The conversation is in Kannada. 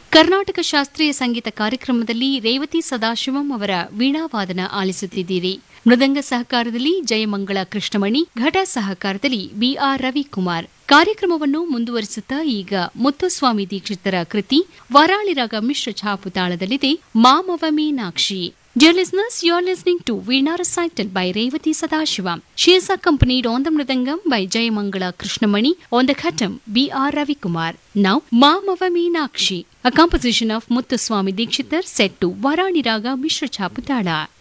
ಕರ್ನಾಟಕ ಶಾಸ್ತ್ರೀಯ ಸಂಗೀತ ಕಾರ್ಯಕ್ರಮದಲ್ಲಿ ರೇವತಿ ಸದಾಶಿವಂ ಅವರ ವೀಣಾವಾದನ ಆಲಿಸುತ್ತಿದ್ದೀರಿ ಮೃದಂಗ ಸಹಕಾರದಲ್ಲಿ ಜಯಮಂಗಳ ಕೃಷ್ಣಮಣಿ ಘಟ ಸಹಕಾರದಲ್ಲಿ ಬಿಆರ್ ರವಿಕುಮಾರ್ ಕಾರ್ಯಕ್ರಮವನ್ನು ಮುಂದುವರಿಸುತ್ತಾ ಈಗ ಮುತ್ತುಸ್ವಾಮಿ ದೀಕ್ಷಿತರ ಕೃತಿ ವರಾಳಿರಾಗ ಮಿಶ್ರ ಛಾಪು ತಾಳದಲ್ಲಿದೆ ಮಾಮವ Meenakshi Dear listeners, you are listening to Veena recital by Revati Sadashivam. She is accompanied on the Mridangam by Jayamangala Krishnamani, on the Khatam B.R. Ravikumar. Now, Mamava Meenakshi, a composition of Muthuswami Dikshitar set to Varani Raga Mishra Chaputala.